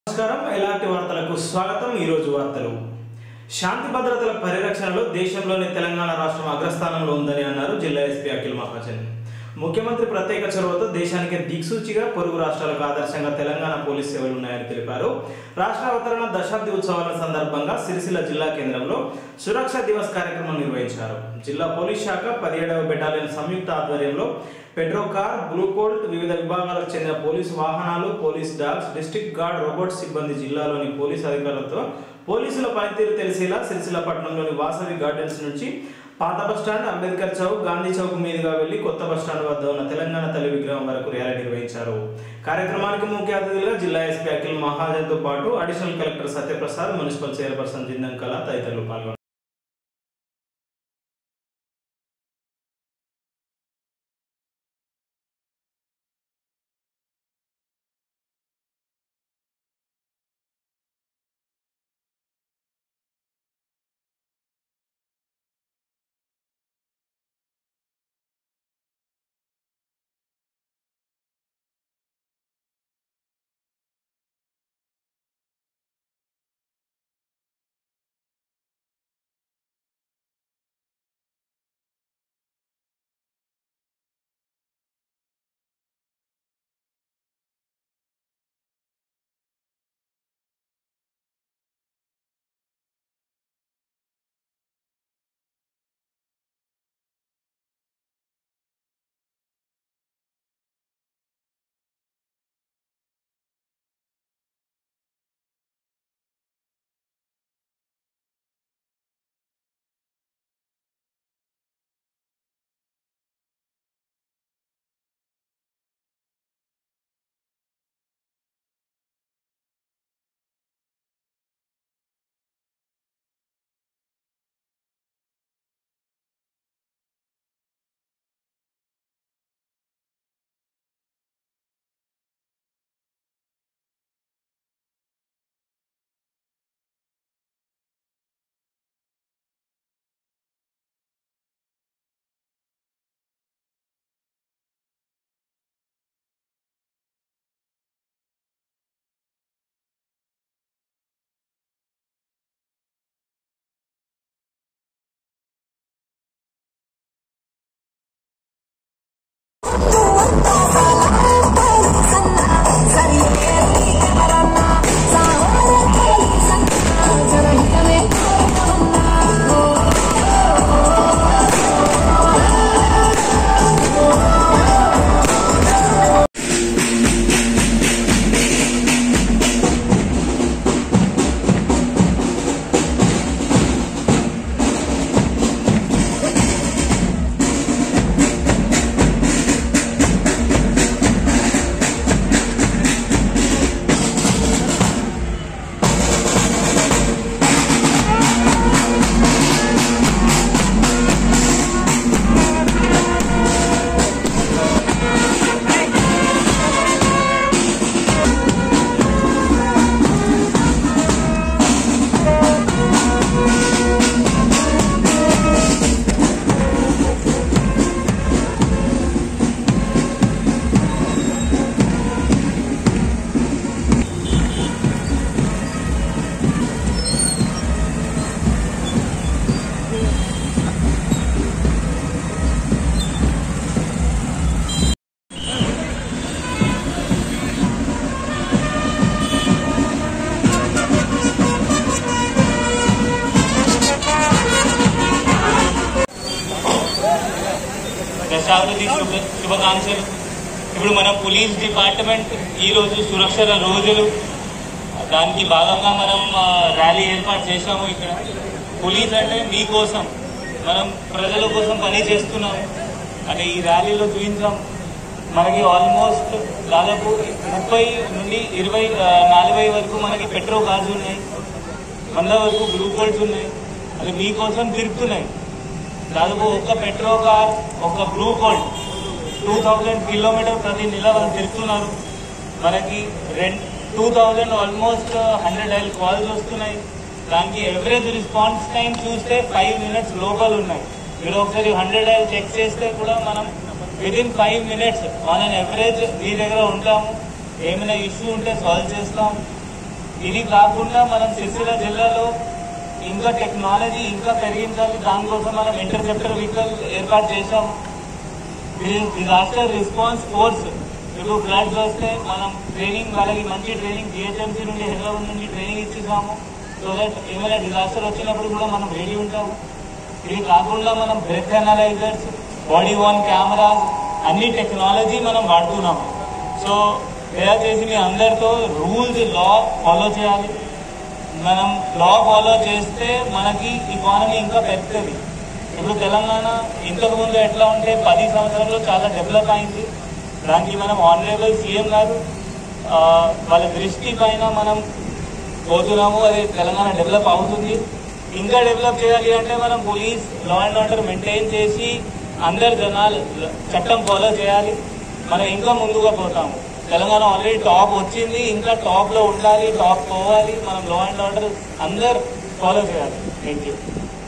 నమస్కారం ఎలాంటి వార్తలకు స్వాగతం ఈరోజు వార్తలు శాంతి భద్రతల పరిరక్షణలో దేశంలోని తెలంగాణ రాష్ట్రం అగ్రస్థానంలో ఉందని అన్నారు జిల్లా ఎస్పీ అఖిల్ మహాజన్ ముఖ్యమంత్రి ప్రత్యేక చొరవతో దేశానికి దిక్సూచిగా పొరుగు రాష్ట్రాలకు ఆదర్శంగా తెలంగాణ పోలీస్ సేవలు ఉన్నాయని తెలిపారు రాష్ట్ర అవతరణ దశాబ్ది ఉత్సవాల సందర్భంగా సిరిసిల్ల జిల్లా కేంద్రంలో సురక్ష దివస్ కార్యక్రమం నిర్వహించారు జిల్లా పోలీస్ శాఖ పదిహేడవ బెటాలియన్ సంయుక్త ఆధ్వర్యంలో పెట్రో కార్ బ్లూ కోల్ట్ వివిధ విభాగాలకు చెందిన పోలీసు వాహనాలు police dogs district guard robot సిబ్బంది జిల్లాలోని పోలీసు అధికారులతో పోలీసుల పనితీరు తెలిసేలా సిరిసిల్ల పట్టణంలోని వాసవి గార్డెన్స్ నుంచి పాత బస్టాండ్ అంబేద్కర్ చౌక్ గాంధీ చౌక్ మీదుగా వెళ్లి కొత్త బస్టాండ్ వద్ద ఉన్న తెలంగాణ తల్లి విగ్రహం వరకు ర్యాలీ నిర్వహించారు కార్యక్రమానికి ముఖ్య అతిథులుగా జిల్లా ఎస్పీ అఖిల్ మహాజన్ తో పాటు additional collector Satyaprasad municipal chairperson Jindam Kala తదితరులు పాల్గొన్నారు దశాబ్ది శుభ శుభాకాంక్షలు ఇప్పుడు మన పోలీస్ డిపార్ట్మెంట్ ఈ రోజు సురక్షణ రోజులు దానికి భాగంగా మనం ఆ, ర్యాలీ ఏర్పాటు చేశాము ఇక్కడ పోలీస్ అంటే మీకోసం మనం ప్రజల కోసం పని చేస్తున్నాం అంటే ఈ ర్యాలీలో చూపించాం మనకి ఆల్మోస్ట్ దాదాపు ముప్పై నుండి ఇరవై ఆ, నలభై వరకు మనకి పెట్రోల్ కార్స్ ఉన్నాయి వంద వరకు బ్లూ కోల్స్ ఉన్నాయి అది మీకోసం తిరుగుతున్నాయి దాదాపు ఒక పెట్రో కార్ ఒక blue colt two thousand kilometer ప్రతి నెల వాళ్ళు తిరుగుతున్నారు మనకి రెండు టూ థౌజండ్ ఆల్మోస్ట్ హండ్రెడ్ ఐల్ కాల్స్ వస్తున్నాయి దానికి ఎవరేజ్ రెస్పాన్స్ టైం చూస్తే ఫైవ్ మినిట్స్ లోపల ఉన్నాయి మీరు ఒకసారి హండ్రెడ్ ఐల్ చెక్ చేస్తే కూడా మనం within five minutes on an average మీ దగ్గర ఉంటాము ఏమైనా ఇష్యూ ఉంటే సాల్వ్ చేస్తాం ఇది కాకుండా మనం సిరిసిల్ల జిల్లాలో ఇంకా టెక్నాలజీ ఇంకా పెరిగించాలి దానికోసం మనం ఇంటర్సెప్టర్ వెహికల్ ఏర్పాటు చేశాము డిజాస్టర్ రెస్పాన్స్ ఫోర్స్ ఇప్పుడు ఫ్లడ్స్ వస్తే మనం ట్రైనింగ్ వాళ్ళకి మంచి ట్రైనింగ్ జిహెచ్ఎంసీ నుండి హైదరాబాద్ నుండి ట్రైనింగ్ ఇచ్చిస్తాము సో దట్ ఏమైనా డిజాస్టర్ వచ్చినప్పుడు కూడా మనం రెడీ ఉంటాము ఇది కాకుండా మనం breath analyzers body worn cameras అన్ని టెక్నాలజీ మనం వాడుతున్నాము సో దయచేసి మీ అందరితో రూల్స్ లా ఫాలో చేయాలి మనం లా ఫాలో చేస్తే మనకి ఎకానమీ ఇంకా పెరుగుతుంది ఇప్పుడు తెలంగాణ ఇంతకు ముందు ఎట్లా ఉంటే పది సంవత్సరాల్లో చాలా డెవలప్ అయింది దానికి మనం ఆనరేబుల్ సీఎం గారు ఆ, వాళ్ళ దృష్టి పైన మనం పోతున్నాము అది తెలంగాణ డెవలప్ అవుతుంది ఇంకా డెవలప్ చేయాలి అంటే మనం police law and order maintain చేసి అందరు జనాలు చట్టం ఫాలో చేయాలి మనం ఇంకా ముందుగా పోతాము తెలంగాణ ఆల్రెడీ టాప్ వచ్చింది ఇంకా టాప్ లో ఉండాలి టాప్ పోవాలి మనం లా అండ్ ఆర్డర్ అందరు ఫాలో చేయాలి థ్యాంక్ యూ